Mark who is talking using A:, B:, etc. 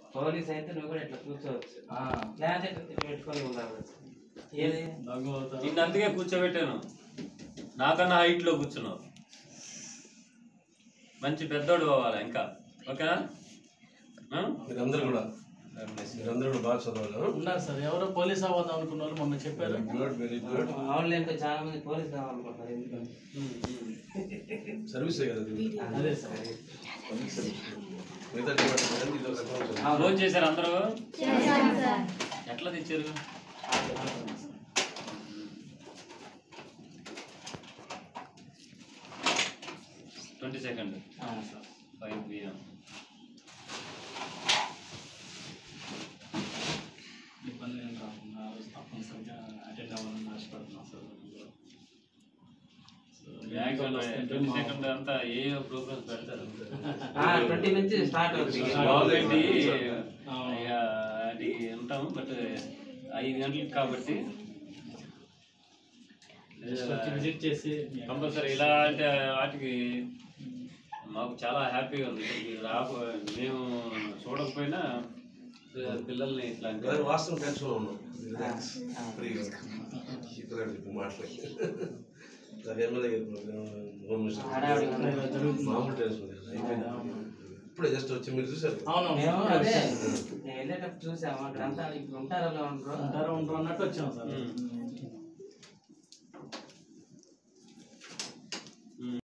A: Police అయితే నువ్వు కూడా ఇట్లా కూర్చోవచ్చు
B: ఆ,
A: లేకపోతే ఇట్లా పెట్టుకొని ఉండాలి ఏది
B: దొంగ అవుతావు.
C: నిన్ను అందుకే కూర్చోబెట్టాను నాకన్నా హైట్ లో కూర్చున్నావు మంచి పెద్దోడు పోవాలి ఇంకా ఓకేనా ఆ?
D: మీరందరూ కూడా మీరందరూ కూడా బాగా చదవాలి
B: ఉన్నారు సార్ ఎవరో పోలీస్ అవ్వదాం అనుకున్న వాళ్ళు మొన్న చెప్పారు
D: గుడ్ వెరీ గుడ్
A: మామూలు ఏంటో చాలా మంది పోలీస్ కావాలనుకుంటున్నారు ఎందుకని
C: ఉమ్, ఉమ్.
D: సర్వీసే కదా ఇది.
B: అదే సార్
D: మిగతా డిపార్ట్మెంట్ ఇది ఒక రకం చదువు.
C: ఫోన్ చేశారు అందరూ ఎట్లా తెచ్చారు ట్వంటీ సెకండ్
B: అవును సార్
C: ఫైవ్ పిఎం
B: ఇబ్బంది ఏం రాకుండా ఆ రోజు తప్పనిసరిగా అటెండ్ అవ్వాలని ఆశపడుతున్నాం సార్ సో
C: ట్వంటీ సెకండ్ అంతా ఏ ప్రోగ్రామ్స్ పెడతారు
A: ట్వంటీ నుంచి స్టార్ట్ అవుతుంది
C: బాగుంది
B: అవును.
C: ఇక అది ఉంటాము బట్ ఐదు గంటలకు కాబట్టి
B: జస్ట్ వచ్చి విజిట్ చేసి
C: కంపల్సరీ ఇలాంటి వాటికి మాకు చాలా హ్యాపీగా ఉంది మీరు రాక మేము చూడకపోయినా పిల్లల్ని ఇట్లా అంటే
D: మరి వాస్తవం టెన్షన్ ఉన్నాం రిలాక్స్ ఫ్రీగా ఇక్కడ చెప్పి మాట్లాడి నాకు ఎమ్మెల్యే గారు హోమ్ మినిస్టర్
A: హడావిడిగా ఉంది.
D: మామూలు టెన్షన్ లేదు అయిపోయింది ఇప్పుడే జస్ట్ వచ్చి మీరు చూసారు
B: అవును
A: మేము అదే నేను వెళ్ళేటప్పుడు చూసాము గ్రంథాలు ఇక్కడ ఉంటారో ఉండరు
B: ఉంటారు ఉండరు అన్నట్టు వచ్చాం సార్